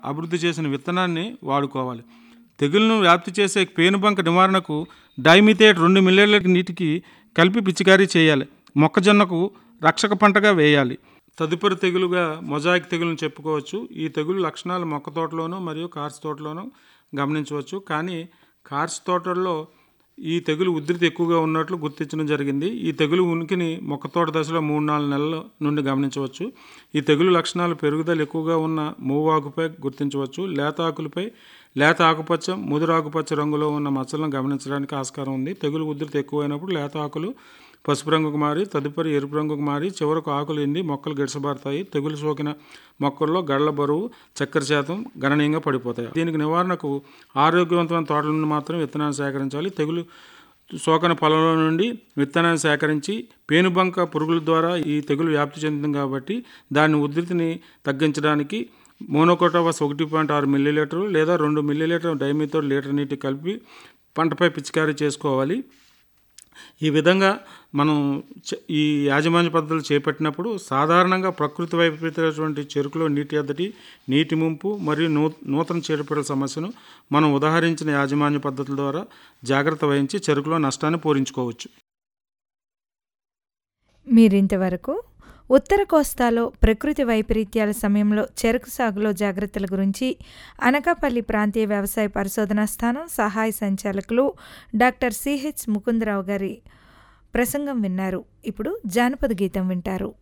అభివృద్ధి చేసిన విత్తనాన్ని వాడుకోవాలి తెగుళ్లను వ్యాప్తి చేసే పేనుబంక నివారణకు డైమిథేట్ రెండు మిల్లీ నీటికి కలిపి పిచికారీ చేయాలి మొక్కజొన్నకు రక్షక పంటగా వేయాలి తదుపరి తెగులుగా మొజాయిక్ తెగులను చెప్పుకోవచ్చు ఈ తెగులు లక్షణాలు మొక్క తోటలోనూ మరియు కార్స్ తోటలోనూ గమనించవచ్చు కానీ కార్స్ తోటల్లో ఈ తెగులు ఉధృతి ఎక్కువగా ఉన్నట్లు గుర్తించడం జరిగింది ఈ తెగులు ఉనికిని మొక్క తోట దశలో మూడు నాలుగు నెలల నుండి గమనించవచ్చు ఈ తెగులు లక్షణాలు పెరుగుదల ఎక్కువగా ఉన్న మూవాకుపై గుర్తించవచ్చు లేత ఆకులపై లేత ఆకుపచ్చ ముదురు ఆకుపచ్చ రంగులో ఉన్న మచ్చలను గమనించడానికి ఆస్కారం ఉంది తెగులు ఉధృతి ఎక్కువైనప్పుడు లేత ఆకులు పసుపు రంగుకు మారి తదుపరి ఎరుపు రంగుకు మారి చివరకు ఆకులు ఎండి మొక్కలు గిడసబారుతాయి తెగులు సోకిన మొక్కల్లో గళ్ళ బరువు చక్కెర శాతం గణనీయంగా పడిపోతాయి దీనికి నివారణకు ఆరోగ్యవంతమైన తోటల నుండి మాత్రం విత్తనాన్ని సేకరించాలి తెగులు సోకన పొలంలో నుండి విత్తనాన్ని సేకరించి పేనుబంక పురుగుల ద్వారా ఈ తెగులు వ్యాప్తి చెందుతుంది కాబట్టి దాని ఉధృతిని తగ్గించడానికి మోనోకోటోవస్ ఒకటి పాయింట్ ఆరు మిల్లీలీటరు లేదా రెండు మిల్లీలీటర్ డైమితో లీటర్ నీటి కలిపి పంటపై పిచికారీ చేసుకోవాలి ఈ విధంగా మనం చ- ఈ యాజమాన్య పద్ధతులు చేపట్టినప్పుడు సాధారణంగా ప్రకృతి వైపరీత్యమైనటువంటి చెరుకులో నీటి ఎద్దటి నీటి ముంపు మరియు నూ నూతన చీడపీడల సమస్యను మనం ఉదాహరించిన యాజమాన్య పద్ధతుల ద్వారా జాగ్రత్త వహించి చెరుకులో నష్టాన్ని పూరించుకోవచ్చు మీరింతవరకు ఉత్తర కోస్తాలో ప్రకృతి వైపరీత్యాల సమయంలో చెరకు సాగులో జాగ్రత్తల గురించి అనకాపల్లి ప్రాంతీయ వ్యవసాయ పరిశోధనా స్థానం సహాయ సంచాలకులు డాక్టర్ సిహెచ్ ముకుందరావు గారి ప్రసంగం విన్నారు ఇప్పుడు జానపద గీతం వింటారు